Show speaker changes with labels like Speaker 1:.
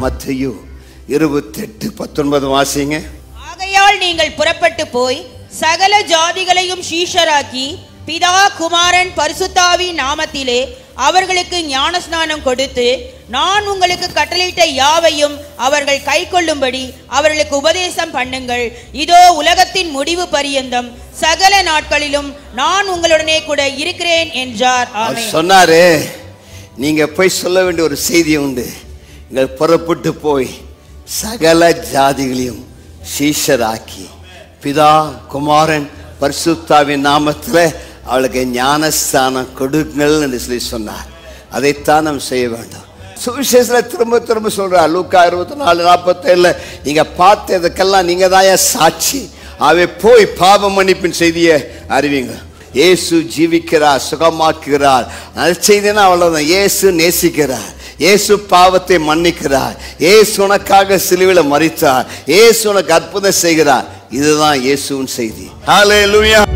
Speaker 1: மத்தையு இருபத்தெட்டு பத்தொன்பது வாசிங்க
Speaker 2: ஆகையால் நீங்கள் புறப்பட்டு போய் சகல ஜாதிகளையும் சீஷராக்கி பிதா குமாரன் பரிசுத்தாவி நாமத்திலே அவர்களுக்கு ஞானஸ்நானம் கொடுத்து நான் உங்களுக்கு கட்டளையிட்ட யாவையும் அவர்கள் கைக்கொள்ளும்படி அவர்களுக்கு உபதேசம் பண்ணுங்கள் இதோ உலகத்தின் முடிவு பரியந்தம் சகல நாட்களிலும் நான் உங்களுடனே கூட இருக்கிறேன் என்றார்
Speaker 1: அவர்
Speaker 2: ஆமென்
Speaker 1: சொன்னாரு நீங்க போய் சொல்ல வேண்டிய ஒரு செய்தி உண்டு நீங்கள் புறப்பட்டு போய் சகல ஜாதிகளையும் சீஷராக்கி பிதா குமாரன் பரிசுத்தாவின் நாமத்துல அவளுக்கு ஞானஸ்தானம் கொடுங்கள் என்று சொல்லி சொன்னார் அதைத்தான் நாம் செய்ய வேண்டும் சுவிசேஷத்தில் திரும்ப திரும்ப சொல்றார் லூக்கா இருபத்தி நாலு நாற்பத்தேழுல நீங்க பார்த்ததுக்கெல்லாம் நீங்க தான் சாட்சி அவை போய் பாவ மன்னிப்பின் செய்தியை அறிவிங்க இயேசு ஜீவிக்கிறார் சுகமாக்குகிறார் நற்செய்தினா அவ்வளவுதான் இயேசு நேசிக்கிறார் இயேசு பாவத்தை மன்னிக்கிறார் இயேசு உனக்காக சிலுவையில் மறித்தார் இயேசு உனக்கு அற்புதம் செய்கிறார் இதுதான் இயேசுவின் செய்தி ஹalleluya